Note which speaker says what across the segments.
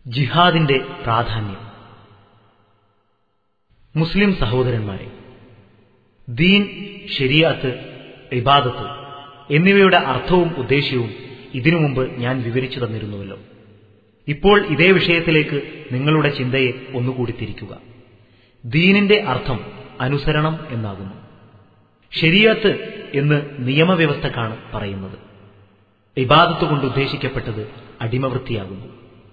Speaker 1: ജിഹാദിന്റെ പ്രാധാന്യം മുസ്ലിം സഹോദരന്മാരെ ദീൻ ശരിയാത്ത് ഇബാദത്ത് എന്നിവയുടെ അർത്ഥവും ഉദ്ദേശ്യവും ഇതിനു മുമ്പ് ഞാൻ വിവരിച്ചു തന്നിരുന്നുവല്ലോ ഇപ്പോൾ ഇതേ വിഷയത്തിലേക്ക് നിങ്ങളുടെ ചിന്തയെ ഒന്നുകൂടി തിരിക്കുക ദീനിന്റെ അർത്ഥം അനുസരണം എന്നാകുന്നു ശരിയാത്ത് എന്ന് നിയമവ്യവസ്ഥക്കാണ് പറയുന്നത് ഇബാദത്ത് കൊണ്ട് ഉദ്ദേശിക്കപ്പെട്ടത് അടിമവൃത്തിയാകുന്നു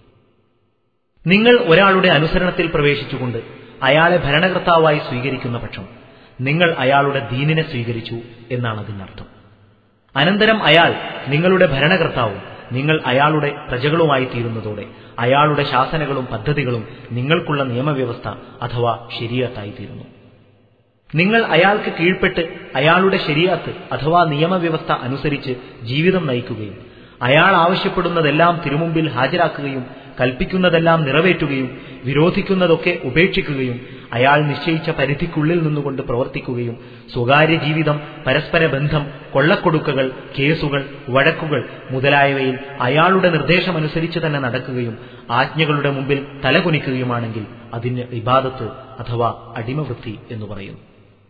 Speaker 1: നിങ്ങൾ ഒരാളുടെ അനുസരണത്തിൽ പ്രവേശിച്ചുകൊണ്ട് അയാളെ ഭരണകർത്താവായി സ്വീകരിക്കുന്ന പക്ഷം നിങ്ങൾ അയാളുടെ ദീനിനെ സ്വീകരിച്ചു എന്നാണ് അതിനർത്ഥം അനന്തരം അയാൾ നിങ്ങളുടെ ഭരണകർത്താവും നിങ്ങൾ അയാളുടെ പ്രജകളുമായി തീരുന്നതോടെ അയാളുടെ ശാസനകളും പദ്ധതികളും നിങ്ങൾക്കുള്ള നിയമവ്യവസ്ഥ അഥവാ ശരിയത്തായി തീരുന്നു നിങ്ങൾ അയാൾക്ക് കീഴ്പ്പെട്ട് അയാളുടെ ശരിയാത്ത് അഥവാ നിയമവ്യവസ്ഥ അനുസരിച്ച് ജീവിതം നയിക്കുകയും അയാൾ ആവശ്യപ്പെടുന്നതെല്ലാം തിരുമുമ്പിൽ ഹാജരാക്കുകയും കൽപ്പിക്കുന്നതെല്ലാം നിറവേറ്റുകയും വിരോധിക്കുന്നതൊക്കെ ഉപേക്ഷിക്കുകയും അയാൾ നിശ്ചയിച്ച പരിധിക്കുള്ളിൽ നിന്നുകൊണ്ട് പ്രവർത്തിക്കുകയും സ്വകാര്യ ജീവിതം പരസ്പര ബന്ധം കൊള്ളക്കൊടുക്കകൾ കേസുകൾ വഴക്കുകൾ മുതലായവയിൽ അയാളുടെ നിർദ്ദേശമനുസരിച്ച് തന്നെ നടക്കുകയും ആജ്ഞകളുടെ മുമ്പിൽ തലകുനിക്കുകയുമാണെങ്കിൽ അതിന് ഇബാദത്ത് അഥവാ അടിമവൃത്തി എന്ന് പറയുന്നു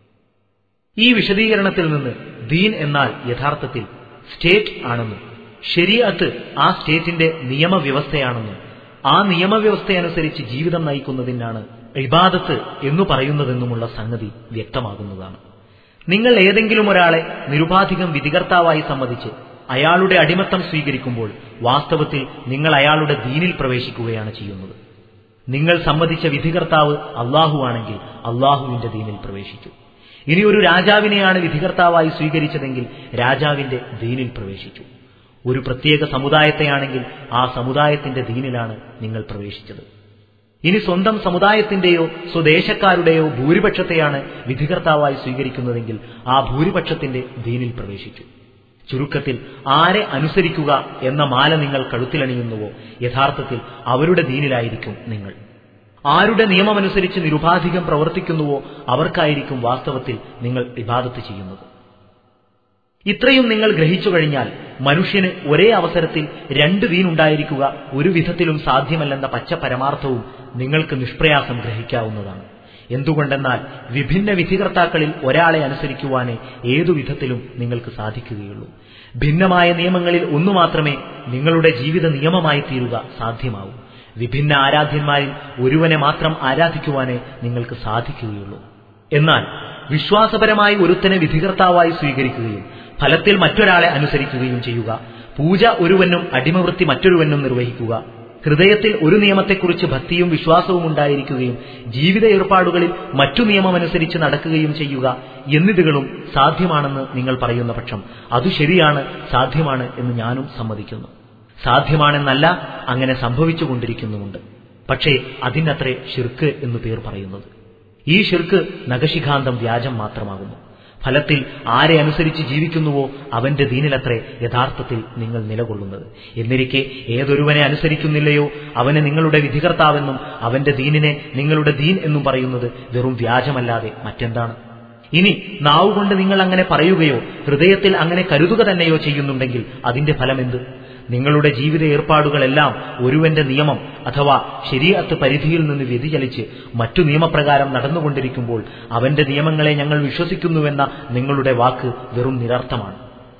Speaker 1: ഈ വിശദീകരണത്തിൽ നിന്ന് ദീൻ എന്നാൽ യഥാർത്ഥത്തിൽ സ്റ്റേറ്റ് ആണെന്നും ശരിയത്ത് ആ സ്റ്റേറ്റിന്റെ നിയമവ്യവസ്ഥയാണെന്നും ആ നിയമവ്യവസ്ഥയനുസരിച്ച് ജീവിതം നയിക്കുന്നതിനാണ് ഇബാദത്ത് എന്നു പറയുന്നതെന്നുമുള്ള സംഗതി വ്യക്തമാകുന്നതാണ് നിങ്ങൾ ഏതെങ്കിലും ഒരാളെ നിരുപാധികം വിധികർത്താവായി സമ്മതിച്ച് അയാളുടെ അടിമത്തം സ്വീകരിക്കുമ്പോൾ വാസ്തവത്തിൽ നിങ്ങൾ അയാളുടെ ദീനിൽ പ്രവേശിക്കുകയാണ് ചെയ്യുന്നത് നിങ്ങൾ സമ്മതിച്ച വിധികർത്താവ് അള്ളാഹുവാണെങ്കിൽ അള്ളാഹുവിന്റെ ദീനിൽ പ്രവേശിച്ചു ഇനി ഒരു രാജാവിനെയാണ് വിധികർത്താവായി സ്വീകരിച്ചതെങ്കിൽ രാജാവിന്റെ ദീനിൽ പ്രവേശിച്ചു ഒരു പ്രത്യേക സമുദായത്തെയാണെങ്കിൽ ആ സമുദായത്തിന്റെ ദീനിലാണ് നിങ്ങൾ പ്രവേശിച്ചത് ഇനി സ്വന്തം സമുദായത്തിന്റെയോ സ്വദേശക്കാരുടെയോ ഭൂരിപക്ഷത്തെയാണ് വിധികർത്താവായി സ്വീകരിക്കുന്നതെങ്കിൽ ആ ഭൂരിപക്ഷത്തിന്റെ ദീനിൽ പ്രവേശിച്ചു ചുരുക്കത്തിൽ ആരെ അനുസരിക്കുക എന്ന മാല നിങ്ങൾ കഴുത്തിലണിയുന്നുവോ യഥാർത്ഥത്തിൽ അവരുടെ ദീനിലായിരിക്കും നിങ്ങൾ ആരുടെ നിയമമനുസരിച്ച് നിരുപാധികം പ്രവർത്തിക്കുന്നുവോ അവർക്കായിരിക്കും വാസ്തവത്തിൽ നിങ്ങൾ ഇബാദത്ത് ചെയ്യുന്നത് ഇത്രയും നിങ്ങൾ ഗ്രഹിച്ചു കഴിഞ്ഞാൽ മനുഷ്യന് ഒരേ അവസരത്തിൽ രണ്ട് ദീനുണ്ടായിരിക്കുക ഒരു വിധത്തിലും സാധ്യമല്ലെന്ന പച്ച പരമാർത്ഥവും നിങ്ങൾക്ക് നിഷ്പ്രയാസം ഗ്രഹിക്കാവുന്നതാണ് എന്തുകൊണ്ടെന്നാൽ വിഭിന്ന വിധികർത്താക്കളിൽ ഒരാളെ അനുസരിക്കുവാനേ ഏതു വിധത്തിലും നിങ്ങൾക്ക് സാധിക്കുകയുള്ളൂ ഭിന്നമായ നിയമങ്ങളിൽ ഒന്നു മാത്രമേ നിങ്ങളുടെ ജീവിത നിയമമായി തീരുക സാധ്യമാവൂ വിഭിന്ന ആരാധ്യന്മാരിൽ ഒരുവനെ മാത്രം ആരാധിക്കുവാനേ നിങ്ങൾക്ക് സാധിക്കുകയുള്ളൂ എന്നാൽ വിശ്വാസപരമായി ഒരുത്തനെ വിധികർത്താവായി സ്വീകരിക്കുകയും ഫലത്തിൽ മറ്റൊരാളെ അനുസരിക്കുകയും ചെയ്യുക പൂജ ഒരുവനും അടിമവൃത്തി മറ്റൊരുവനും നിർവഹിക്കുക ഹൃദയത്തിൽ ഒരു നിയമത്തെക്കുറിച്ച് ഭക്തിയും വിശ്വാസവും ഉണ്ടായിരിക്കുകയും ജീവിത ഏർപ്പാടുകളിൽ മറ്റു നിയമമനുസരിച്ച് നടക്കുകയും ചെയ്യുക എന്നിതുകളും സാധ്യമാണെന്ന് നിങ്ങൾ പറയുന്ന പക്ഷം അത് ശരിയാണ് സാധ്യമാണ് എന്ന് ഞാനും സമ്മതിക്കുന്നു സാധ്യമാണെന്നല്ല അങ്ങനെ സംഭവിച്ചുകൊണ്ടിരിക്കുന്നുമുണ്ട് പക്ഷേ അതിനത്രേ ഷിർക്ക് എന്നു പേർ പറയുന്നത് ഈ ഷിർക്ക് നഖശിഖാന്തം വ്യാജം മാത്രമാകുന്നു ഫലത്തിൽ ആരെ അനുസരിച്ച് ജീവിക്കുന്നുവോ അവന്റെ ദീനിലത്രേ യഥാർത്ഥത്തിൽ നിങ്ങൾ നിലകൊള്ളുന്നത് എന്നിരിക്കെ ഏതൊരുവനെ അനുസരിക്കുന്നില്ലയോ അവനെ നിങ്ങളുടെ വിധികർത്താവെന്നും അവന്റെ ദീനിനെ നിങ്ങളുടെ ദീൻ എന്നും പറയുന്നത് വെറും വ്യാജമല്ലാതെ മറ്റെന്താണ് ഇനി നാവുകൊണ്ട് നിങ്ങൾ അങ്ങനെ പറയുകയോ ഹൃദയത്തിൽ അങ്ങനെ കരുതുക തന്നെയോ ചെയ്യുന്നുണ്ടെങ്കിൽ അതിന്റെ ഫലമെന്ത് നിങ്ങളുടെ ജീവിത ഏർപ്പാടുകളെല്ലാം ഒരുവന്റെ നിയമം അഥവാ ശരീരത്ത് പരിധിയിൽ നിന്ന് വ്യതിചലിച്ച് മറ്റു നിയമപ്രകാരം നടന്നുകൊണ്ടിരിക്കുമ്പോൾ അവന്റെ നിയമങ്ങളെ ഞങ്ങൾ വിശ്വസിക്കുന്നുവെന്ന നിങ്ങളുടെ വാക്ക് വെറും നിരർത്ഥമാണ്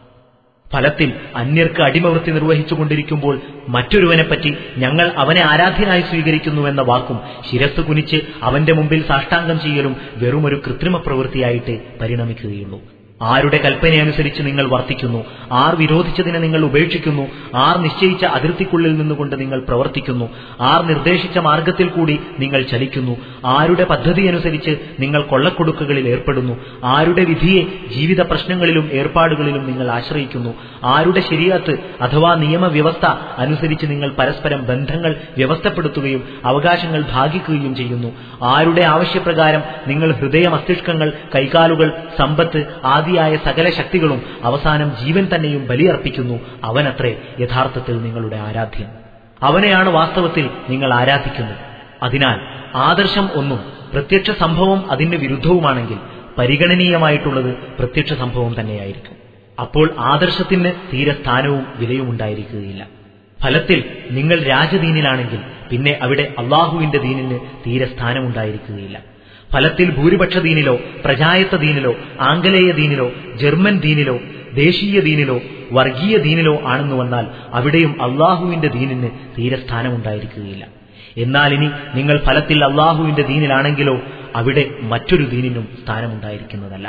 Speaker 1: ഫലത്തിൽ അന്യർക്ക് അടിമവൃത്തി നിർവഹിച്ചുകൊണ്ടിരിക്കുമ്പോൾ മറ്റൊരുവനെപ്പറ്റി ഞങ്ങൾ അവനെ ആരാധ്യനായി സ്വീകരിക്കുന്നുവെന്ന വാക്കും ശിരസ് കുനിച്ച് അവന്റെ മുമ്പിൽ സാഷ്ടാംഗം ചെയ്യലും വെറുമൊരു കൃത്രിമ പ്രവൃത്തിയായിട്ടേ പരിണമിക്കുകയുള്ളൂ ആരുടെ കൽപ്പനയനുസരിച്ച് നിങ്ങൾ വർത്തിക്കുന്നു ആർ വിരോധിച്ചതിനെ നിങ്ങൾ ഉപേക്ഷിക്കുന്നു ആർ നിശ്ചയിച്ച അതിർത്തിക്കുള്ളിൽ നിന്നുകൊണ്ട് നിങ്ങൾ പ്രവർത്തിക്കുന്നു ആർ നിർദ്ദേശിച്ച മാർഗത്തിൽ കൂടി നിങ്ങൾ ചലിക്കുന്നു ആരുടെ പദ്ധതിയനുസരിച്ച് നിങ്ങൾ കൊള്ളക്കൊടുക്കുകളിൽ ഏർപ്പെടുന്നു ആരുടെ വിധിയെ ജീവിത പ്രശ്നങ്ങളിലും ഏർപ്പാടുകളിലും നിങ്ങൾ ആശ്രയിക്കുന്നു ആരുടെ ശരിയാത്ത് അഥവാ നിയമവ്യവസ്ഥ അനുസരിച്ച് നിങ്ങൾ പരസ്പരം ബന്ധങ്ങൾ വ്യവസ്ഥപ്പെടുത്തുകയും അവകാശങ്ങൾ ഭാഗിക്കുകയും ചെയ്യുന്നു ആരുടെ ആവശ്യപ്രകാരം നിങ്ങൾ ഹൃദയ മസ്തിഷ്കങ്ങൾ കൈകാലുകൾ സമ്പത്ത് ആദ്യ ആദിയായ സകല ശക്തികളും അവസാനം ജീവൻ തന്നെയും ബലിയർപ്പിക്കുന്നു അവനത്രേ യഥാർത്ഥത്തിൽ നിങ്ങളുടെ ആരാധ്യൻ അവനെയാണ് വാസ്തവത്തിൽ നിങ്ങൾ ആരാധിക്കുന്നത് അതിനാൽ ആദർശം ഒന്നും പ്രത്യക്ഷ സംഭവം അതിന് വിരുദ്ധവുമാണെങ്കിൽ പരിഗണനീയമായിട്ടുള്ളത് പ്രത്യക്ഷ സംഭവം തന്നെയായിരിക്കും അപ്പോൾ ആദർശത്തിന് തീരെ സ്ഥാനവും വിലയും ഉണ്ടായിരിക്കുകയില്ല ഫലത്തിൽ നിങ്ങൾ രാജദീനിലാണെങ്കിൽ പിന്നെ അവിടെ അള്ളാഹുവിന്റെ ദീനിന് തീരെ സ്ഥാനമുണ്ടായിരിക്കുകയില്ല ഫലത്തിൽ ഭൂരിപക്ഷ ദീനിലോ പ്രജായത്ത ദീനിലോ ആംഗലേയ ദീനിലോ ജർമ്മൻ ദീനിലോ ദേശീയ ദീനിലോ വർഗീയ ദീനിലോ ആണെന്ന് വന്നാൽ അവിടെയും അള്ളാഹുവിന്റെ ദീനിന് തീരെ സ്ഥാനമുണ്ടായിരിക്കുകയില്ല എന്നാൽ ഇനി നിങ്ങൾ ഫലത്തിൽ അള്ളാഹുവിന്റെ ദീനിലാണെങ്കിലോ അവിടെ മറ്റൊരു ദീനിനും സ്ഥാനമുണ്ടായിരിക്കുന്നതല്ല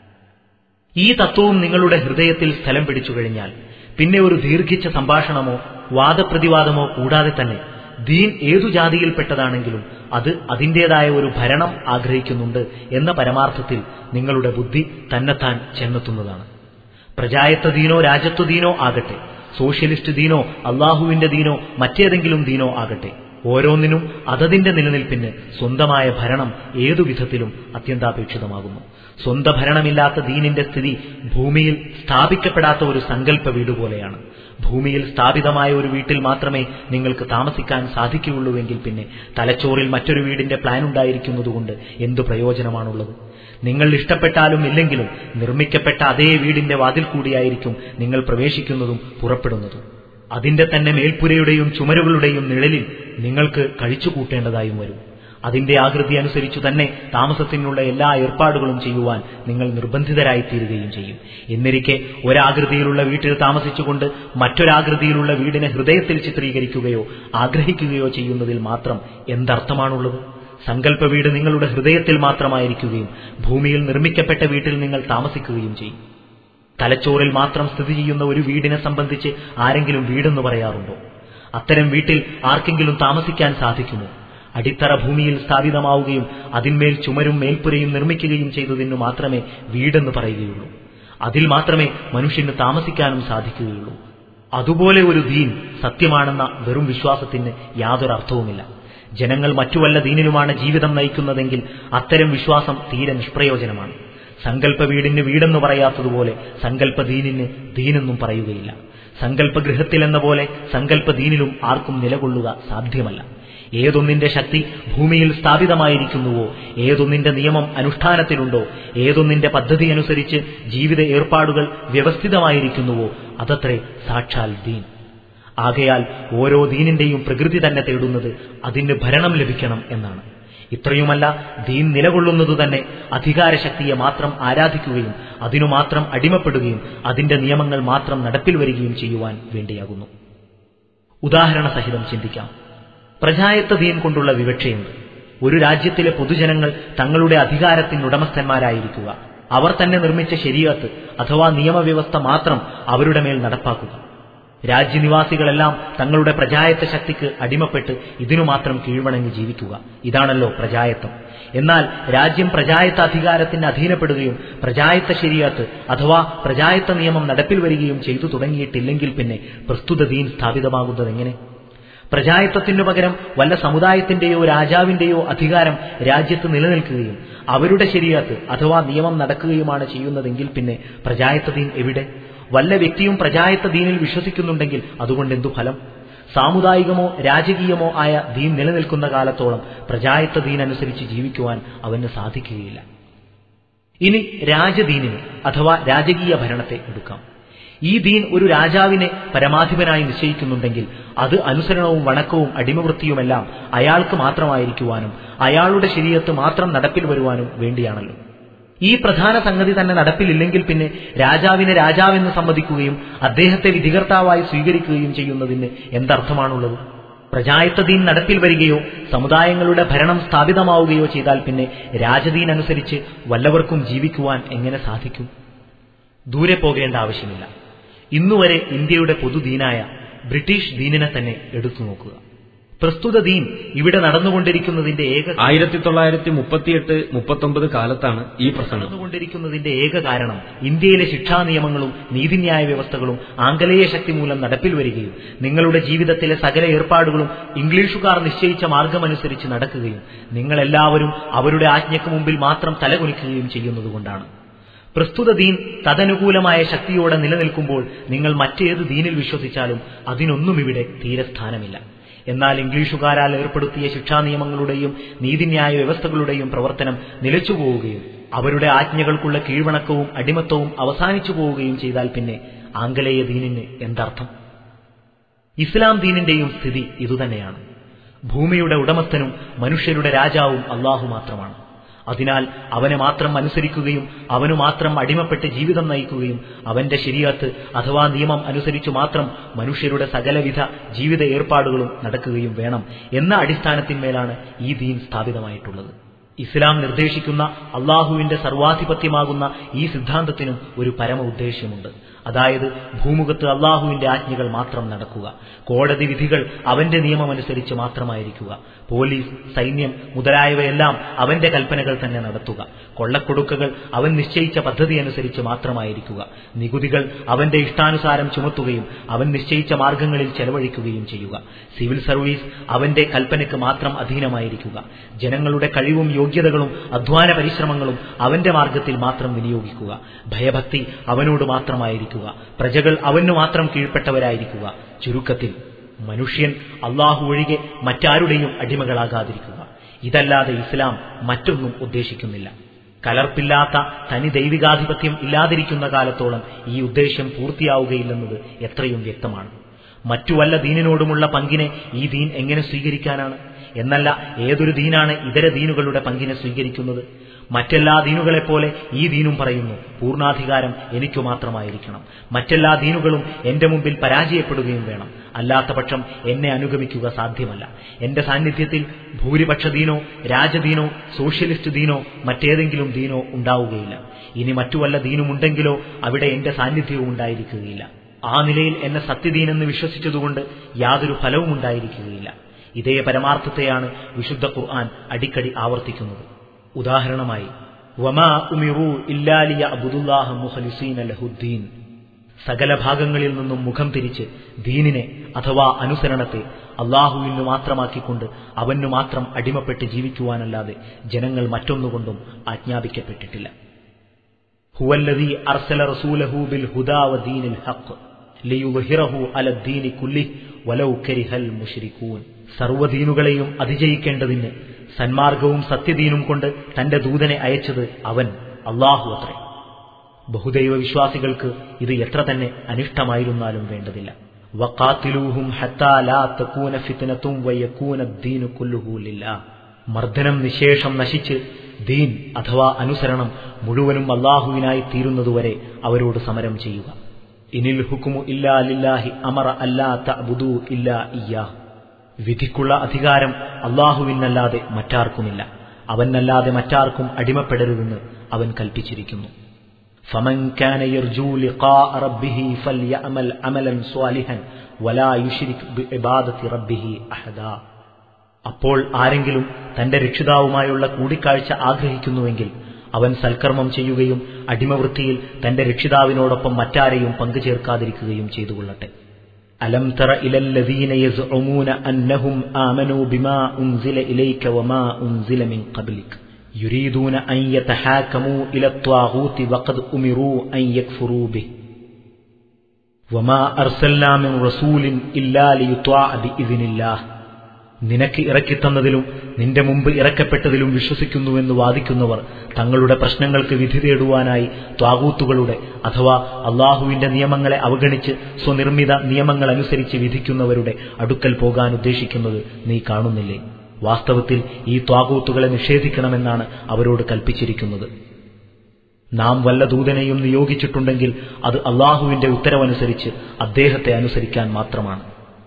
Speaker 1: ഈ തത്വവും നിങ്ങളുടെ ഹൃദയത്തിൽ സ്ഥലം പിടിച്ചു കഴിഞ്ഞാൽ പിന്നെ ഒരു ദീർഘിച്ച സംഭാഷണമോ വാദപ്രതിവാദമോ കൂടാതെ തന്നെ ദീൻ ഏതു ജാതിയിൽപ്പെട്ടതാണെങ്കിലും അത് അതിൻ്റെതായ ഒരു ഭരണം ആഗ്രഹിക്കുന്നുണ്ട് എന്ന പരമാർത്ഥത്തിൽ നിങ്ങളുടെ ബുദ്ധി തന്നെത്താൻ ചെന്നെത്തുന്നതാണ് പ്രജായത്ത ദീനോ രാജത്വ ദീനോ ആകട്ടെ സോഷ്യലിസ്റ്റ് ദീനോ അള്ളാഹുവിന്റെ ദീനോ മറ്റേതെങ്കിലും ദീനോ ആകട്ടെ ഓരോന്നിനും അതതിന്റെ നിലനിൽപ്പിന് സ്വന്തമായ ഭരണം ഏതു വിധത്തിലും അത്യന്താപേക്ഷിതമാകുന്നു സ്വന്ത ഭരണമില്ലാത്ത ദീനിന്റെ സ്ഥിതി ഭൂമിയിൽ സ്ഥാപിക്കപ്പെടാത്ത ഒരു സങ്കല്പ വീട് പോലെയാണ് ഭൂമിയിൽ സ്ഥാപിതമായ ഒരു വീട്ടിൽ മാത്രമേ നിങ്ങൾക്ക് താമസിക്കാൻ സാധിക്കുകയുള്ളൂവെങ്കിൽ പിന്നെ തലച്ചോറിൽ മറ്റൊരു വീടിന്റെ പ്ലാൻ ഉണ്ടായിരിക്കുന്നതുകൊണ്ട് എന്തു പ്രയോജനമാണുള്ളത് നിങ്ങൾ ഇഷ്ടപ്പെട്ടാലും ഇല്ലെങ്കിലും നിർമ്മിക്കപ്പെട്ട അതേ വീടിന്റെ വാതിൽ കൂടിയായിരിക്കും നിങ്ങൾ പ്രവേശിക്കുന്നതും പുറപ്പെടുന്നതും അതിന്റെ തന്നെ മേൽപ്പുരയുടെയും ചുമരുകളുടെയും നിഴലിൽ നിങ്ങൾക്ക് കഴിച്ചു കൂട്ടേണ്ടതായും വരും അതിന്റെ ആകൃതി അനുസരിച്ചു തന്നെ താമസത്തിനുള്ള എല്ലാ ഏർപ്പാടുകളും ചെയ്യുവാൻ നിങ്ങൾ നിർബന്ധിതരായിത്തീരുകയും ചെയ്യും എന്നിരിക്കെ ഒരാകൃതിയിലുള്ള വീട്ടിൽ താമസിച്ചുകൊണ്ട് മറ്റൊരാകൃതിയിലുള്ള വീടിനെ ഹൃദയത്തിൽ ചിത്രീകരിക്കുകയോ ആഗ്രഹിക്കുകയോ ചെയ്യുന്നതിൽ മാത്രം എന്തർത്ഥമാണുള്ളത് സങ്കല്പ വീട് നിങ്ങളുടെ ഹൃദയത്തിൽ മാത്രമായിരിക്കുകയും ഭൂമിയിൽ നിർമ്മിക്കപ്പെട്ട വീട്ടിൽ നിങ്ങൾ താമസിക്കുകയും ചെയ്യും തലച്ചോറിൽ മാത്രം സ്ഥിതി ചെയ്യുന്ന ഒരു വീടിനെ സംബന്ധിച്ച് ആരെങ്കിലും വീടെന്ന് പറയാറുണ്ടോ അത്തരം വീട്ടിൽ ആർക്കെങ്കിലും താമസിക്കാൻ സാധിക്കുമോ അടിത്തറ ഭൂമിയിൽ സ്ഥാപിതമാവുകയും അതിന്മേൽ ചുമരും മേൽപ്പുരയും നിർമ്മിക്കുകയും ചെയ്തതിനു മാത്രമേ വീടെന്ന് പറയുകയുള്ളൂ അതിൽ മാത്രമേ മനുഷ്യന് താമസിക്കാനും സാധിക്കുകയുള്ളൂ അതുപോലെ ഒരു ദീൻ സത്യമാണെന്ന വെറും വിശ്വാസത്തിന് യാതൊരു അർത്ഥവുമില്ല ജനങ്ങൾ മറ്റു വല്ല ദീനിലുമാണ് ജീവിതം നയിക്കുന്നതെങ്കിൽ അത്തരം വിശ്വാസം തീരെ നിഷ്പ്രയോജനമാണ് സങ്കല്പ വീടിന് വീടെന്ന് പറയാത്തതുപോലെ സങ്കല്പ ദീനിന് ദീനെന്നും പറയുകയില്ല സങ്കല്പ ഗൃഹത്തിലെന്ന പോലെ സങ്കല്പ ദീനിലും ആർക്കും നിലകൊള്ളുക സാധ്യമല്ല ഏതൊന്നിന്റെ ശക്തി ഭൂമിയിൽ സ്ഥാപിതമായിരിക്കുന്നുവോ ഏതൊന്നിന്റെ നിയമം അനുഷ്ഠാനത്തിലുണ്ടോ ഏതൊന്നിന്റെ പദ്ധതി അനുസരിച്ച് ജീവിത ഏർപ്പാടുകൾ വ്യവസ്ഥിതമായിരിക്കുന്നുവോ അതത്രേ സാക്ഷാൽ ദീൻ ആകയാൽ ഓരോ ദീനിന്റെയും പ്രകൃതി തന്നെ തേടുന്നത് അതിന് ഭരണം ലഭിക്കണം എന്നാണ് ഇത്രയുമല്ല ദീൻ നിലകൊള്ളുന്നത് തന്നെ അധികാരശക്തിയെ മാത്രം ആരാധിക്കുകയും അതിനു മാത്രം അടിമപ്പെടുകയും അതിന്റെ നിയമങ്ങൾ മാത്രം നടപ്പിൽ വരികയും ചെയ്യുവാൻ വേണ്ടിയാകുന്നു ഉദാഹരണ സഹിതം ചിന്തിക്കാം പ്രജായത്ത ദീൻ കൊണ്ടുള്ള വിവക്ഷയുണ്ട് ഒരു രാജ്യത്തിലെ പൊതുജനങ്ങൾ തങ്ങളുടെ അധികാരത്തിനുടമസ്ഥന്മാരായിരിക്കുക അവർ തന്നെ നിർമ്മിച്ച ശരീരത്ത് അഥവാ നിയമവ്യവസ്ഥ മാത്രം അവരുടെ മേൽ നടപ്പാക്കുക രാജ്യനിവാസികളെല്ലാം തങ്ങളുടെ പ്രജായത്ത ശക്തിക്ക് അടിമപ്പെട്ട് ഇതിനു മാത്രം കീഴ്വണങ്ങി ജീവിക്കുക ഇതാണല്ലോ പ്രജായത്വം എന്നാൽ രാജ്യം പ്രജായത്ത അധികാരത്തിന് അധീനപ്പെടുകയും പ്രജായത്ത ശരിയത്ത് അഥവാ പ്രജായത്ത നിയമം നടപ്പിൽ വരികയും ചെയ്തു തുടങ്ങിയിട്ടില്ലെങ്കിൽ പിന്നെ പ്രസ്തുത ദീൻ സ്ഥാപിതമാകുന്നതെങ്ങനെ പ്രജായത്വത്തിനു പകരം വല്ല സമുദായത്തിന്റെയോ രാജാവിന്റെയോ അധികാരം രാജ്യത്ത് നിലനിൽക്കുകയും അവരുടെ ശരിയത്ത് അഥവാ നിയമം നടക്കുകയുമാണ് ചെയ്യുന്നതെങ്കിൽ പിന്നെ പ്രജായത്ത ദീൻ എവിടെ വല്ല വ്യക്തിയും പ്രജായത്ത ദീനിൽ വിശ്വസിക്കുന്നുണ്ടെങ്കിൽ അതുകൊണ്ട് എന്തു ഫലം സാമുദായികമോ രാജകീയമോ ആയ ദീൻ നിലനിൽക്കുന്ന കാലത്തോളം പ്രജായത്ത ദീൻ അനുസരിച്ച് ജീവിക്കുവാൻ അവന് സാധിക്കുകയില്ല ഇനി രാജദീനിനെ അഥവാ രാജകീയ ഭരണത്തെ എടുക്കാം ഈ ദീൻ ഒരു രാജാവിനെ പരമാധിപനായി നിശ്ചയിക്കുന്നുണ്ടെങ്കിൽ അത് അനുസരണവും വണക്കവും അടിമവൃത്തിയുമെല്ലാം അയാൾക്ക് മാത്രമായിരിക്കുവാനും അയാളുടെ ശരീരത്ത് മാത്രം നടപ്പിൽ വരുവാനും വേണ്ടിയാണല്ലോ ഈ പ്രധാന സംഗതി തന്നെ നടപ്പിലില്ലെങ്കിൽ പിന്നെ രാജാവിനെ രാജാവെന്ന് സമ്മതിക്കുകയും അദ്ദേഹത്തെ വിധികർത്താവായി സ്വീകരിക്കുകയും ചെയ്യുന്നതിന് എന്തർത്ഥമാണുള്ളത് പ്രജായത്തദീൻ നടപ്പിൽ വരികയോ സമുദായങ്ങളുടെ ഭരണം സ്ഥാപിതമാവുകയോ ചെയ്താൽ പിന്നെ രാജദീൻ അനുസരിച്ച് വല്ലവർക്കും ജീവിക്കുവാൻ എങ്ങനെ സാധിക്കും ദൂരെ പോകേണ്ട ആവശ്യമില്ല ഇന്നുവരെ ഇന്ത്യയുടെ പൊതുദീനായ ബ്രിട്ടീഷ് ദീനിനെ തന്നെ എടുത്തു നോക്കുക പ്രസ്തുത ദീൻ ഇവിടെ നടന്നുകൊണ്ടിരിക്കുന്നതിന്റെ ഏക
Speaker 2: ആയിരത്തി തൊള്ളായിരത്തി മുപ്പത്തിയെട്ട് മുപ്പത്തൊമ്പത് കാലത്താണ് ഈ പ്രസംഗം
Speaker 1: നടന്നുകൊണ്ടിരിക്കുന്നതിന്റെ ഏക കാരണം ഇന്ത്യയിലെ ശിക്ഷാ നിയമങ്ങളും നീതിന്യായ വ്യവസ്ഥകളും ആംഗലേയ ശക്തി മൂലം നടപ്പിൽ വരികയും നിങ്ങളുടെ ജീവിതത്തിലെ സകല ഏർപ്പാടുകളും ഇംഗ്ലീഷുകാർ നിശ്ചയിച്ച മാർഗമനുസരിച്ച് നടക്കുകയും നിങ്ങളെല്ലാവരും അവരുടെ ആജ്ഞയ്ക്ക് മുമ്പിൽ മാത്രം തലകുനിക്കുകയും ചെയ്യുന്നതുകൊണ്ടാണ് പ്രസ്തുത ദീൻ തദനുകൂലമായ ശക്തിയോടെ നിലനിൽക്കുമ്പോൾ നിങ്ങൾ മറ്റേത് ദീനിൽ വിശ്വസിച്ചാലും അതിനൊന്നും ഇവിടെ തീരെ സ്ഥാനമില്ല എന്നാൽ ഇംഗ്ലീഷുകാരാൽ ഏർപ്പെടുത്തിയ ശിക്ഷാ നിയമങ്ങളുടെയും നീതിന്യായ വ്യവസ്ഥകളുടെയും പ്രവർത്തനം നിലച്ചുപോവുകയും അവരുടെ ആജ്ഞകൾക്കുള്ള കീഴ്വണക്കവും അടിമത്തവും അവസാനിച്ചു പോവുകയും ചെയ്താൽ പിന്നെ ആംഗലേയ ദീനിന് എന്തർത്ഥം ഇസ്ലാം ദീനിന്റെയും സ്ഥിതി ഇതുതന്നെയാണ് ഭൂമിയുടെ ഉടമസ്ഥനും മനുഷ്യരുടെ രാജാവും അള്ളാഹു മാത്രമാണ് അതിനാൽ അവനെ മാത്രം അനുസരിക്കുകയും അവനു മാത്രം അടിമപ്പെട്ട് ജീവിതം നയിക്കുകയും അവന്റെ ശരിയത്ത് അഥവാ നിയമം അനുസരിച്ചു മാത്രം മനുഷ്യരുടെ സകലവിധ ജീവിത ഏർപ്പാടുകളും നടക്കുകയും വേണം എന്ന അടിസ്ഥാനത്തിന്മേലാണ് ഈ ദീൻ സ്ഥാപിതമായിട്ടുള്ളത് ഇസ്ലാം നിർദ്ദേശിക്കുന്ന അള്ളാഹുവിന്റെ സർവാധിപത്യമാകുന്ന ഈ സിദ്ധാന്തത്തിനും ഒരു പരമ ഉദ്ദേശ്യമുണ്ട് അതായത് ഭൂമുഖത്ത് അള്ളാഹുവിന്റെ ആജ്ഞകൾ മാത്രം നടക്കുക കോടതി വിധികൾ അവന്റെ നിയമമനുസരിച്ച് മാത്രമായിരിക്കുക പോലീസ് സൈന്യം മുതലായവയെല്ലാം അവന്റെ കൽപ്പനകൾ തന്നെ നടത്തുക കൊള്ളക്കൊടുക്കകൾ അവൻ നിശ്ചയിച്ച പദ്ധതി അനുസരിച്ച് മാത്രമായിരിക്കുക നികുതികൾ അവന്റെ ഇഷ്ടാനുസാരം ചുമത്തുകയും അവൻ നിശ്ചയിച്ച മാർഗങ്ങളിൽ ചെലവഴിക്കുകയും ചെയ്യുക സിവിൽ സർവീസ് അവന്റെ കൽപ്പനയ്ക്ക് മാത്രം അധീനമായിരിക്കുക ജനങ്ങളുടെ കഴിവും യോഗ്യതകളും അധ്വാന പരിശ്രമങ്ങളും അവന്റെ മാർഗത്തിൽ മാത്രം വിനിയോഗിക്കുക ഭയഭക്തി അവനോട് മാത്രമായിരിക്കുക പ്രജകൾ അവനു മാത്രം കീഴ്പ്പെട്ടവരായിരിക്കുക ചുരുക്കത്തിൽ മനുഷ്യൻ അള്ളാഹു ഒഴികെ മറ്റാരുടെയും അടിമകളാകാതിരിക്കുക ഇതല്ലാതെ ഇസ്ലാം മറ്റൊന്നും ഉദ്ദേശിക്കുന്നില്ല കലർപ്പില്ലാത്ത തനി ദൈവികാധിപത്യം ഇല്ലാതിരിക്കുന്ന കാലത്തോളം ഈ ഉദ്ദേശ്യം പൂർത്തിയാവുകയില്ലെന്നത് എത്രയും വ്യക്തമാണ് മറ്റു വല്ല ദീനിനോടുമുള്ള പങ്കിനെ ഈ ദീൻ എങ്ങനെ സ്വീകരിക്കാനാണ് എന്നല്ല ഏതൊരു ദീനാണ് ഇതര ദീനുകളുടെ പങ്കിനെ സ്വീകരിക്കുന്നത് മറ്റെല്ലാ ദീനുകളെപ്പോലെ ഈ ദീനും പറയുന്നു പൂർണ്ണാധികാരം എനിക്കു മാത്രമായിരിക്കണം മറ്റെല്ലാ ദീനുകളും എന്റെ മുമ്പിൽ പരാജയപ്പെടുകയും വേണം അല്ലാത്ത പക്ഷം എന്നെ അനുഗമിക്കുക സാധ്യമല്ല എന്റെ സാന്നിധ്യത്തിൽ ഭൂരിപക്ഷ ദീനോ രാജദീനോ സോഷ്യലിസ്റ്റ് ദീനോ മറ്റേതെങ്കിലും ദീനോ ഉണ്ടാവുകയില്ല ഇനി മറ്റു വല്ല ദീനുമുണ്ടെങ്കിലോ അവിടെ എന്റെ സാന്നിധ്യവും ഉണ്ടായിരിക്കുകയില്ല ആ നിലയിൽ എന്നെ സത്യദീനെന്ന് വിശ്വസിച്ചതുകൊണ്ട് യാതൊരു ഫലവും ഉണ്ടായിരിക്കുകയില്ല ഇതേ പരമാർത്ഥത്തെയാണ് വിശുദ്ധ ഖുർആൻ അടിക്കടി ആവർത്തിക്കുന്നത് ഉദാഹരണമായി വമാ ഉമിറു ഇല്ലാലിയ അബുദുല്ലാഹ മുഖലിസീന ലഹുദ്ദീൻ സകല ഭാഗങ്ങളിൽ നിന്നും മുഖം തിരിച്ച് ദീനിനെ അഥവാ അനുസരണത്തെ അള്ളാഹുവിനു മാത്രമാക്കിക്കൊണ്ട് അവനു മാത്രം അടിമപ്പെട്ട് ജീവിക്കുവാനല്ലാതെ ജനങ്ങൾ മറ്റൊന്നുകൊണ്ടും ആജ്ഞാപിക്കപ്പെട്ടിട്ടില്ല ഹുവല്ലദീ അർസല റസൂലഹു ബിൽ ഹുദാ വദീനിൽ ഹഖ് ലിയുദ്ഹിറഹു അലദ്ദീനി കുല്ലി വലൗ കരിഹൽ മുശ്രിക്കൂൻ സർവ്വദീനുകളെയും അതിജയിക്കേണ്ടതിന് സന്മാർഗവും സത്യദീനും കൊണ്ട് തന്റെ ദൂതനെ അയച്ചത് അവൻ അള്ളാഹു അത്രേ ബഹുദൈവ വിശ്വാസികൾക്ക് ഇത് എത്ര തന്നെ അനിഷ്ടമായിരുന്നാലും വേണ്ടതില്ല വഖാത്തിലൂഹും ഹത്താ ലാ തകൂന ഫിത്നതും വയകൂന ദീനു കുല്ലുഹു ലില്ലാഹ് മർദ്ദനം നിശേഷം നശിച്ച് ദീൻ അഥവാ അനുസരണം മുഴുവനും അള്ളാഹുവിനായി തീരുന്നതുവരെ അവരോട് സമരം ചെയ്യുക ഇനിൽ ഹുക്കുമു ഇല്ലാ ലില്ലാഹി അമറ അല്ലാ തഅബുദു ഇല്ലാ ഇയ്യാഹ് വിധിക്കുള്ള അധികാരം അള്ളാഹുവിനല്ലാതെ മറ്റാർക്കുമില്ല അവനല്ലാതെ മറ്റാർക്കും അടിമപ്പെടരുതെന്ന് അവൻ കൽപ്പിച്ചിരിക്കുന്നു فمن كان يرجو لقاء ربه فليعمل عملا صالحا ولا يشرك بعبادة ربه أحدا അപ്പോൾ ആരെങ്കിലും തന്റെ രക്ഷിതാവുമായുള്ള കൂടിക്കാഴ്ച ആഗ്രഹിക്കുന്നുവെങ്കിൽ അവൻ സൽക്കർമ്മം ചെയ്യുകയും അടിമവൃത്തിയിൽ തന്റെ രക്ഷിതാവിനോടൊപ്പം മറ്റാരെയും പങ്കുചേർക്കാതിരിക്കുകയും ചെയ്തുകൊള്ളട്ടെ അലം തറ ഇലല്ലദീന യസ്ഉമൂന അന്നഹും ആമനൂ ബിമാ ഉൻസില ഇലൈക വമാ ഉൻസില മിൻ ഖബ്ലിക് يريدون أن يتحاكموا إلى الطاغوت وقد أمروا أن يكفروا به وما أرسلنا من رسول إلا ليطاع بإذن الله നിനക്ക് ഇറക്കിത്തന്നതിലും നിന്റെ മുമ്പ് ഇറക്കപ്പെട്ടതിലും വിശ്വസിക്കുന്നുവെന്ന് വാദിക്കുന്നവർ തങ്ങളുടെ പ്രശ്നങ്ങൾക്ക് വിധി തേടുവാനായി ത്വാകൂത്തുകളുടെ അഥവാ അള്ളാഹുവിന്റെ നിയമങ്ങളെ അവഗണിച്ച് സ്വനിർമ്മിത നിയമങ്ങൾ അനുസരിച്ച് വിധിക്കുന്നവരുടെ അടുക്കൽ പോകാൻ ഉദ്ദേശിക്കുന്നത് നീ കാണുന്നില്ലേ വാസ്തവത്തിൽ ഈ ത്വാകൂത്തുകളെ നിഷേധിക്കണമെന്നാണ് അവരോട് കൽപ്പിച്ചിരിക്കുന്നത് നാം വല്ല ദൂതനെയും നിയോഗിച്ചിട്ടുണ്ടെങ്കിൽ അത് അള്ളാഹുവിന്റെ ഉത്തരവനുസരിച്ച് അദ്ദേഹത്തെ അനുസരിക്കാൻ മാത്രമാണ്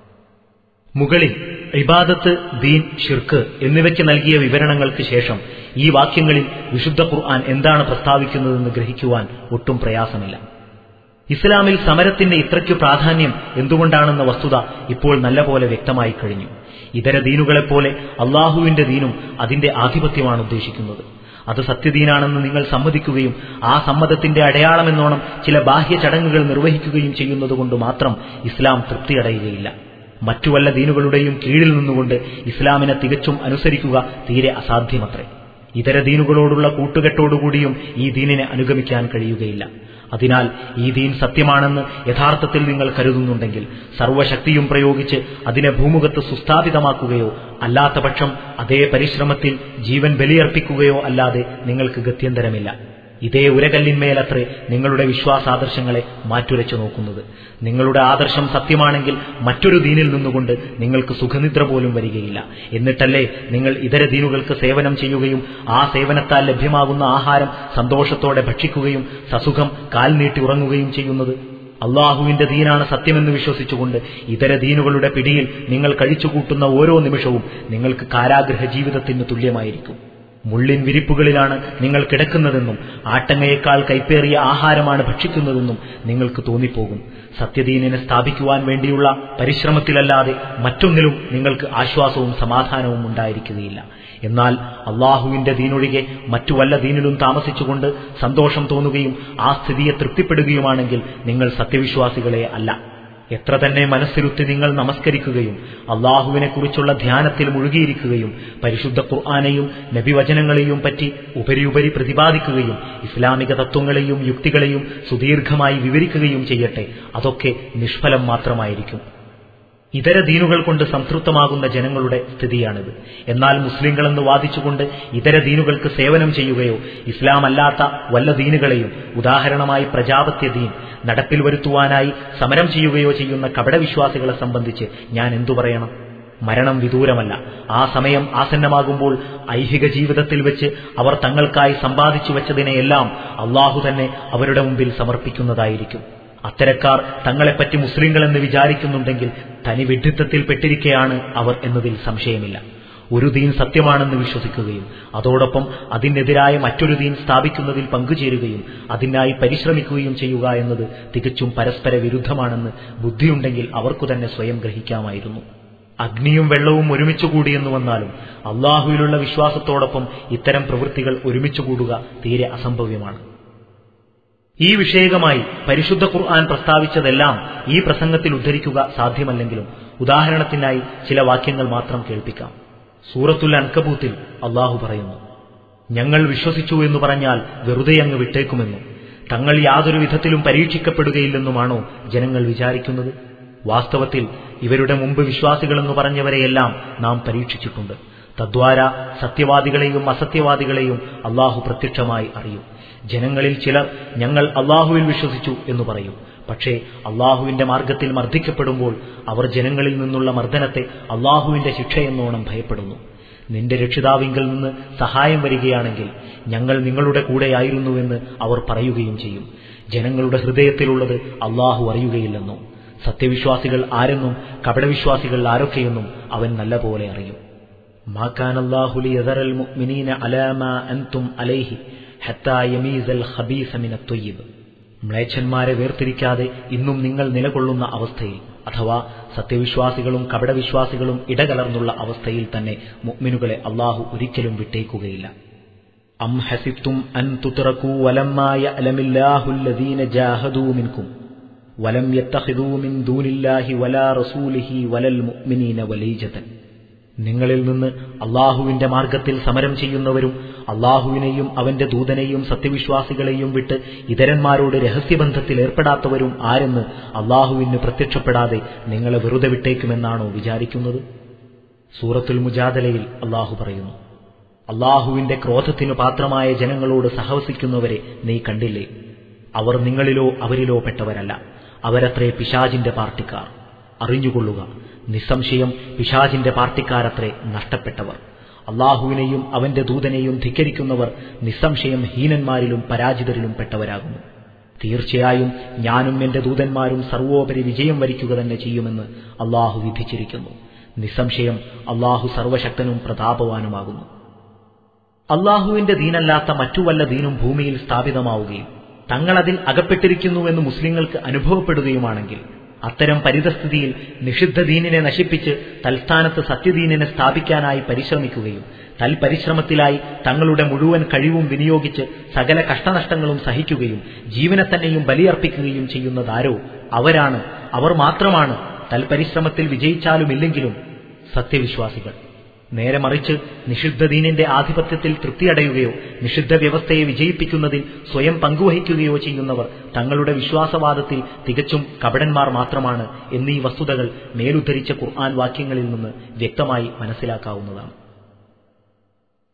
Speaker 1: മുകളിൽ ഇബാദത്ത് ദീൻ ഷിർക്ക് എന്നിവയ്ക്ക് നൽകിയ വിവരണങ്ങൾക്ക് ശേഷം ഈ വാക്യങ്ങളിൽ വിശുദ്ധ ഖുർആൻ എന്താണ് പ്രസ്താവിക്കുന്നതെന്ന് ഗ്രഹിക്കുവാൻ ഒട്ടും പ്രയാസമില്ല ഇസ്ലാമിൽ സമരത്തിന്റെ ഇത്രയ്ക്കു പ്രാധാന്യം എന്തുകൊണ്ടാണെന്ന വസ്തുത ഇപ്പോൾ നല്ലപോലെ വ്യക്തമായി കഴിഞ്ഞു ഇതര ദീനുകളെപ്പോലെ അള്ളാഹുവിന്റെ ദീനും അതിന്റെ ആധിപത്യമാണ് ഉദ്ദേശിക്കുന്നത് അത് സത്യദീനാണെന്ന് നിങ്ങൾ സമ്മതിക്കുകയും ആ സമ്മതത്തിന്റെ അടയാളമെന്നോണം ചില ബാഹ്യ ചടങ്ങുകൾ നിർവഹിക്കുകയും ചെയ്യുന്നതുകൊണ്ട് മാത്രം ഇസ്ലാം തൃപ്തിയടയുകയില്ല മറ്റു വല്ല ദീനുകളുടെയും കീഴിൽ നിന്നുകൊണ്ട് ഇസ്ലാമിനെ തികച്ചും അനുസരിക്കുക തീരെ അസാധ്യമത്രേ ഇതര ദീനുകളോടുള്ള കൂട്ടുകെട്ടോടുകൂടിയും ഈ ദീനിനെ അനുഗമിക്കാൻ കഴിയുകയില്ല അതിനാൽ ഈ ദീൻ സത്യമാണെന്ന് യഥാർത്ഥത്തിൽ നിങ്ങൾ കരുതുന്നുണ്ടെങ്കിൽ സർവശക്തിയും പ്രയോഗിച്ച് അതിനെ ഭൂമുഖത്ത് സുസ്ഥാപിതമാക്കുകയോ അല്ലാത്ത പക്ഷം അതേ പരിശ്രമത്തിൽ ജീവൻ ബലിയർപ്പിക്കുകയോ അല്ലാതെ നിങ്ങൾക്ക് ഗത്യന്തരമില്ല ഇതേ ഉരകല്ലിന്മേലത്രേ നിങ്ങളുടെ വിശ്വാസാദർശങ്ങളെ മാറ്റുരച്ചു നോക്കുന്നത് നിങ്ങളുടെ ആദർശം സത്യമാണെങ്കിൽ മറ്റൊരു ദീനിൽ നിന്നുകൊണ്ട് നിങ്ങൾക്ക് സുഖനിദ്ര പോലും വരികയില്ല എന്നിട്ടല്ലേ നിങ്ങൾ ഇതര ദീനുകൾക്ക് സേവനം ചെയ്യുകയും ആ സേവനത്താൽ ലഭ്യമാകുന്ന ആഹാരം സന്തോഷത്തോടെ ഭക്ഷിക്കുകയും സസുഖം കാൽ നീട്ടി ഉറങ്ങുകയും ചെയ്യുന്നത് അള്ളാഹുവിന്റെ ദീനാണ് സത്യമെന്ന് വിശ്വസിച്ചുകൊണ്ട് ഇതര ദീനുകളുടെ പിടിയിൽ നിങ്ങൾ കഴിച്ചുകൂട്ടുന്ന ഓരോ നിമിഷവും നിങ്ങൾക്ക് കാരാഗ്രഹ ജീവിതത്തിന് തുല്യമായിരിക്കും മുള്ളിൻ വിരിപ്പുകളിലാണ് നിങ്ങൾ കിടക്കുന്നതെന്നും ആട്ടങ്ങയേക്കാൾ കൈപ്പേറിയ ആഹാരമാണ് ഭക്ഷിക്കുന്നതെന്നും നിങ്ങൾക്ക് തോന്നിപ്പോകും സത്യദീനിനെ സ്ഥാപിക്കുവാൻ വേണ്ടിയുള്ള പരിശ്രമത്തിലല്ലാതെ മറ്റൊന്നിലും നിങ്ങൾക്ക് ആശ്വാസവും സമാധാനവും ഉണ്ടായിരിക്കുകയില്ല എന്നാൽ അള്ളാഹുവിന്റെ ദീനൊഴികെ മറ്റു വല്ല ദീനിലും താമസിച്ചുകൊണ്ട് സന്തോഷം തോന്നുകയും ആ സ്ഥിതിയെ തൃപ്തിപ്പെടുകയുമാണെങ്കിൽ നിങ്ങൾ സത്യവിശ്വാസികളെ അല്ല എത്ര തന്നെ മനസ്സിരുത്തി നിങ്ങൾ നമസ്കരിക്കുകയും അള്ളാഹുവിനെക്കുറിച്ചുള്ള ധ്യാനത്തിൽ മുഴുകിയിരിക്കുകയും പരിശുദ്ധ ഖുർആാനെയും നബിവചനങ്ങളെയും പറ്റി ഉപരിയുപരി പ്രതിപാദിക്കുകയും ഇസ്ലാമിക തത്വങ്ങളെയും യുക്തികളെയും സുദീർഘമായി വിവരിക്കുകയും ചെയ്യട്ടെ അതൊക്കെ നിഷ്ഫലം മാത്രമായിരിക്കും ഇതര ദീനുകൾ കൊണ്ട് സംതൃപ്തമാകുന്ന ജനങ്ങളുടെ സ്ഥിതിയാണിത് എന്നാൽ മുസ്ലിങ്ങളെന്ന് വാദിച്ചുകൊണ്ട് ഇതര ദീനുകൾക്ക് സേവനം ചെയ്യുകയോ ഇസ്ലാം അല്ലാത്ത വല്ല ദീനുകളെയും ഉദാഹരണമായി പ്രജാപത്യ ദീൻ നടപ്പിൽ വരുത്തുവാനായി സമരം ചെയ്യുകയോ ചെയ്യുന്ന കപടവിശ്വാസികളെ സംബന്ധിച്ച് ഞാൻ എന്തു പറയണം മരണം വിദൂരമല്ല ആ സമയം ആസന്നമാകുമ്പോൾ ഐഹിക ജീവിതത്തിൽ വെച്ച് അവർ തങ്ങൾക്കായി സമ്പാദിച്ചു വെച്ചതിനെയെല്ലാം അള്ളാഹു തന്നെ അവരുടെ മുമ്പിൽ സമർപ്പിക്കുന്നതായിരിക്കും അത്തരക്കാർ തങ്ങളെപ്പറ്റി മുസ്ലിങ്ങളെന്ന് വിചാരിക്കുന്നുണ്ടെങ്കിൽ തനി വിഡ്ഢിത്തത്തിൽ പെട്ടിരിക്കെയാണ് അവർ എന്നതിൽ സംശയമില്ല ഒരു ദീൻ സത്യമാണെന്ന് വിശ്വസിക്കുകയും അതോടൊപ്പം അതിനെതിരായ മറ്റൊരു ദീൻ സ്ഥാപിക്കുന്നതിൽ പങ്കുചേരുകയും അതിനായി പരിശ്രമിക്കുകയും ചെയ്യുക എന്നത് തികച്ചും പരസ്പര വിരുദ്ധമാണെന്ന് ബുദ്ധിയുണ്ടെങ്കിൽ അവർക്കു തന്നെ സ്വയം ഗ്രഹിക്കാമായിരുന്നു അഗ്നിയും വെള്ളവും ഒരുമിച്ചുകൂടിയെന്നു വന്നാലും അള്ളാഹുവിലുള്ള വിശ്വാസത്തോടൊപ്പം ഇത്തരം പ്രവൃത്തികൾ ഒരുമിച്ചുകൂടുക തീരെ അസംഭവ്യമാണ് ഈ വിഷയകമായി പരിശുദ്ധ ഖുർആൻ പ്രസ്താവിച്ചതെല്ലാം ഈ പ്രസംഗത്തിൽ ഉദ്ധരിക്കുക സാധ്യമല്ലെങ്കിലും ഉദാഹരണത്തിനായി ചില വാക്യങ്ങൾ മാത്രം കേൾപ്പിക്കാം സൂറത്തുൽ അൻകബൂത്തിൽ അള്ളാഹു പറയുന്നു ഞങ്ങൾ വിശ്വസിച്ചു എന്ന് പറഞ്ഞാൽ വെറുതെ അങ്ങ് വിട്ടേക്കുമെന്നും തങ്ങൾ യാതൊരു വിധത്തിലും പരീക്ഷിക്കപ്പെടുകയില്ലെന്നുമാണോ ജനങ്ങൾ വിചാരിക്കുന്നത് വാസ്തവത്തിൽ ഇവരുടെ മുമ്പ് വിശ്വാസികളെന്ന് പറഞ്ഞവരെയെല്ലാം നാം പരീക്ഷിച്ചിട്ടുണ്ട് തദ്വാര സത്യവാദികളെയും അസത്യവാദികളെയും അള്ളാഹു പ്രത്യക്ഷമായി അറിയും ജനങ്ങളിൽ ചിലർ ഞങ്ങൾ അള്ളാഹുവിൽ വിശ്വസിച്ചു എന്ന് പറയും പക്ഷേ അള്ളാഹുവിന്റെ മാർഗത്തിൽ മർദ്ദിക്കപ്പെടുമ്പോൾ അവർ ജനങ്ങളിൽ നിന്നുള്ള മർദ്ദനത്തെ അള്ളാഹുവിന്റെ ശിക്ഷയെന്നോണം ഭയപ്പെടുന്നു നിന്റെ രക്ഷിതാവിങ്കിൽ നിന്ന് സഹായം വരികയാണെങ്കിൽ ഞങ്ങൾ നിങ്ങളുടെ കൂടെയായിരുന്നുവെന്ന് അവർ പറയുകയും ചെയ്യും ജനങ്ങളുടെ ഹൃദയത്തിലുള്ളത് അള്ളാഹു അറിയുകയില്ലെന്നോ സത്യവിശ്വാസികൾ ആരെന്നും കപടവിശ്വാസികൾ ആരൊക്കെയെന്നും അവൻ നല്ലപോലെ അറിയും ما كان الله ليذر المؤمنين على ما أنتم عليه حتى يميز الخبيث من الطيب മ്ലേച്ഛന്മാരെ വേർതിരിക്കാതെ ഇന്നും നിങ്ങൾ നിലകൊള്ളുന്ന അവസ്ഥയിൽ അഥവാ സത്യവിശ്വാസികളും കപടവിശ്വാസികളും ഇടകലർന്നുള്ള അവസ്ഥയിൽ തന്നെ മുഅ്മിനുകളെ അള്ളാഹു ഒരിക്കലും വിട്ടേക്കുകയില്ല അം ഹസിത്തും അൻ തുതറക്കൂ വലമ്മാ യഅലമില്ലാഹു الذين جاهدوا منكم ولم يتخذوا من دون الله ولا رسوله ولا المؤمنين وليجة നിങ്ങളിൽ നിന്ന് അള്ളാഹുവിന്റെ മാർഗത്തിൽ സമരം ചെയ്യുന്നവരും അള്ളാഹുവിനെയും അവന്റെ ദൂതനെയും സത്യവിശ്വാസികളെയും വിട്ട് ഇതരന്മാരോട് രഹസ്യബന്ധത്തിൽ ഏർപ്പെടാത്തവരും ആരെന്ന് അള്ളാഹുവിന് പ്രത്യക്ഷപ്പെടാതെ നിങ്ങളെ വെറുതെ വിട്ടേക്കുമെന്നാണോ വിചാരിക്കുന്നത് സൂറത്തുൽ മുജാദലയിൽ അള്ളാഹു പറയുന്നു അള്ളാഹുവിന്റെ ക്രോധത്തിനു പാത്രമായ ജനങ്ങളോട് സഹവസിക്കുന്നവരെ നീ കണ്ടില്ലേ അവർ നിങ്ങളിലോ അവരിലോ പെട്ടവരല്ല അവരത്രേ പിശാജിന്റെ പാർട്ടിക്കാർ അറിഞ്ഞുകൊള്ളുക നിസ്സംശയം പിശാജിന്റെ പാർട്ടിക്കാരത്രേ നഷ്ടപ്പെട്ടവർ അള്ളാഹുവിനെയും അവന്റെ ദൂതനെയും ധിക്കരിക്കുന്നവർ നിസ്സംശയം ഹീനന്മാരിലും പരാജിതരിലും പെട്ടവരാകുന്നു തീർച്ചയായും ഞാനും എന്റെ ദൂതന്മാരും സർവോപരി വിജയം വരിക്കുക തന്നെ ചെയ്യുമെന്ന് അള്ളാഹു വിധിച്ചിരിക്കുന്നു നിസ്സംശയം അള്ളാഹു സർവശക്തനും പ്രതാപവാനുമാകുന്നു അള്ളാഹുവിന്റെ ദീനല്ലാത്ത മറ്റു വല്ല ദീനും ഭൂമിയിൽ സ്ഥാപിതമാവുകയും തങ്ങളതിൽ അകപ്പെട്ടിരിക്കുന്നുവെന്ന് മുസ്ലിങ്ങൾക്ക് അനുഭവപ്പെടുകയുമാണെങ്കിൽ അത്തരം പരിതസ്ഥിതിയിൽ നിഷിദ്ധ ദീനിനെ നശിപ്പിച്ച് തൽസ്ഥാനത്ത് സത്യദീനിനെ സ്ഥാപിക്കാനായി പരിശ്രമിക്കുകയും തൽപരിശ്രമത്തിലായി തങ്ങളുടെ മുഴുവൻ കഴിവും വിനിയോഗിച്ച് സകല കഷ്ടനഷ്ടങ്ങളും സഹിക്കുകയും ജീവനെ തന്നെയും ബലിയർപ്പിക്കുകയും ചെയ്യുന്നതാരോ അവരാണ് അവർ മാത്രമാണ് തൽപരിശ്രമത്തിൽ വിജയിച്ചാലുമില്ലെങ്കിലും സത്യവിശ്വാസികൾ നേരെ മറിച്ച് നിഷിദ്ധ ദീനിന്റെ ആധിപത്യത്തിൽ തൃപ്തിയടയുകയോ നിഷിദ്ധ വ്യവസ്ഥയെ വിജയിപ്പിക്കുന്നതിൽ സ്വയം പങ്കുവഹിക്കുകയോ ചെയ്യുന്നവർ തങ്ങളുടെ വിശ്വാസവാദത്തിൽ തികച്ചും കപടന്മാർ മാത്രമാണ് എന്നീ വസ്തുതകൾ മേലുദ്ധരിച്ച ഖുർആൻ വാക്യങ്ങളിൽ നിന്ന് വ്യക്തമായി മനസ്സിലാക്കാവുന്നതാണ്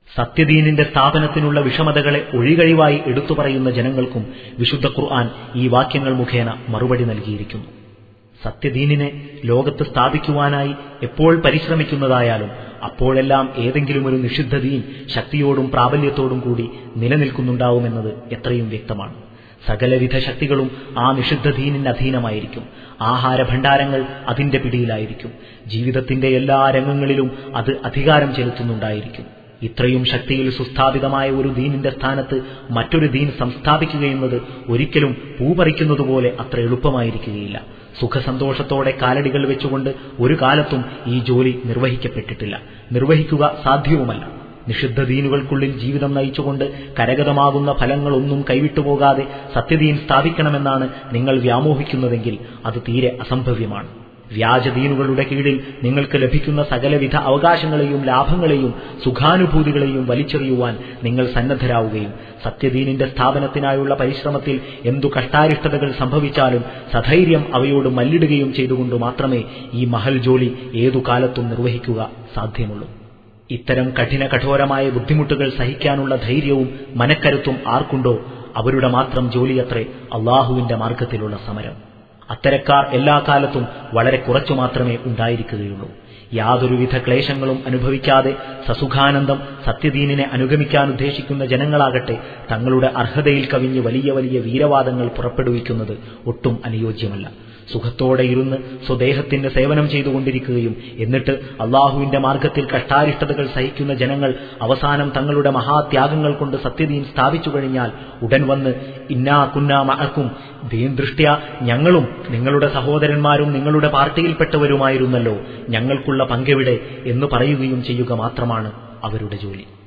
Speaker 1: സത്യദീനിന്റെ സ്ഥാപനത്തിനുള്ള വിഷമതകളെ ഒഴികഴിവായി എടുത്തു പറയുന്ന ജനങ്ങൾക്കും വിശുദ്ധ ഖുർആൻ ഈ വാക്യങ്ങൾ മുഖേന മറുപടി നൽകിയിരിക്കുന്നു സത്യദീനിനെ ലോകത്ത് സ്ഥാപിക്കുവാനായി എപ്പോൾ പരിശ്രമിക്കുന്നതായാലും അപ്പോഴെല്ലാം ഏതെങ്കിലും ഒരു നിഷിദ്ധ ദീൻ ശക്തിയോടും പ്രാബല്യത്തോടും കൂടി നിലനിൽക്കുന്നുണ്ടാവുമെന്നത് എത്രയും വ്യക്തമാണ് സകലവിധ ശക്തികളും ആ നിഷിദ്ധ ദീനിന് അധീനമായിരിക്കും ആഹാര ഭണ്ഡാരങ്ങൾ അതിന്റെ പിടിയിലായിരിക്കും ജീവിതത്തിന്റെ എല്ലാ രംഗങ്ങളിലും അത് അധികാരം ചെലുത്തുന്നുണ്ടായിരിക്കും ഇത്രയും ശക്തിയിൽ സുസ്ഥാപിതമായ ഒരു ദീനിന്റെ സ്ഥാനത്ത് മറ്റൊരു ദീൻ സംസ്ഥാപിക്കുകയെന്നത് ഒരിക്കലും പൂപറിക്കുന്നതുപോലെ അത്ര എളുപ്പമായിരിക്കുകയില്ല സുഖസന്തോഷത്തോടെ കാലടികൾ വെച്ചുകൊണ്ട് ഒരു കാലത്തും ഈ ജോലി നിർവഹിക്കപ്പെട്ടിട്ടില്ല നിർവഹിക്കുക സാധ്യവുമല്ല നിഷിദ്ധ ദീനുകൾക്കുള്ളിൽ ജീവിതം നയിച്ചുകൊണ്ട് കരഗതമാകുന്ന ഫലങ്ങളൊന്നും കൈവിട്ടുപോകാതെ സത്യദീൻ സ്ഥാപിക്കണമെന്നാണ് നിങ്ങൾ വ്യാമോഹിക്കുന്നതെങ്കിൽ അത് തീരെ അസംഭവ്യമാണ് വ്യാജദീനുകളുടെ കീഴിൽ നിങ്ങൾക്ക് ലഭിക്കുന്ന സകലവിധ അവകാശങ്ങളെയും ലാഭങ്ങളെയും സുഖാനുഭൂതികളെയും വലിച്ചെറിയുവാൻ നിങ്ങൾ സന്നദ്ധരാവുകയും സത്യദീനിന്റെ സ്ഥാപനത്തിനായുള്ള പരിശ്രമത്തിൽ എന്തു കഷ്ടാരിഷ്ടതകൾ സംഭവിച്ചാലും സധൈര്യം അവയോട് മല്ലിടുകയും ചെയ്തുകൊണ്ട് മാത്രമേ ഈ മഹൽ ജോലി ഏതു കാലത്തും നിർവഹിക്കുക സാധ്യമുള്ളൂ ഇത്തരം കഠിന കഠോരമായ ബുദ്ധിമുട്ടുകൾ സഹിക്കാനുള്ള ധൈര്യവും മനക്കരുത്തും ആർക്കുണ്ടോ അവരുടെ മാത്രം ജോലിയത്രേ അള്ളാഹുവിന്റെ മാർഗത്തിലുള്ള സമരം അത്തരക്കാർ എല്ലാ കാലത്തും വളരെ കുറച്ചു മാത്രമേ ഉണ്ടായിരിക്കുകയുള്ളൂ യാതൊരുവിധ ക്ലേശങ്ങളും അനുഭവിക്കാതെ സസുഖാനന്ദം സത്യദീനിനെ അനുഗമിക്കാൻ ഉദ്ദേശിക്കുന്ന ജനങ്ങളാകട്ടെ തങ്ങളുടെ അർഹതയിൽ കവിഞ്ഞ് വലിയ വലിയ വീരവാദങ്ങൾ പുറപ്പെടുവിക്കുന്നത് ഒട്ടും അനുയോജ്യമല്ല സുഖത്തോടെ ഇരുന്ന് സ്വദേഹത്തിന്റെ സേവനം ചെയ്തുകൊണ്ടിരിക്കുകയും എന്നിട്ട് അള്ളാഹുവിന്റെ മാർഗത്തിൽ കഷ്ടാരിഷ്ടതകൾ സഹിക്കുന്ന ജനങ്ങൾ അവസാനം തങ്ങളുടെ മഹാത്യാഗങ്ങൾ കൊണ്ട് സത്യദീൻ സ്ഥാപിച്ചു കഴിഞ്ഞാൽ ഉടൻ വന്ന് ഇന്നാ കുന്നാ മഅക്കും ദീൻ ദൃഷ്ട്യ ഞങ്ങളും നിങ്ങളുടെ സഹോദരന്മാരും നിങ്ങളുടെ പാർട്ടിയിൽപ്പെട്ടവരുമായിരുന്നല്ലോ ഞങ്ങൾക്കുള്ള പങ്കെവിടെ എന്ന് പറയുകയും ചെയ്യുക മാത്രമാണ് അവരുടെ ജോലി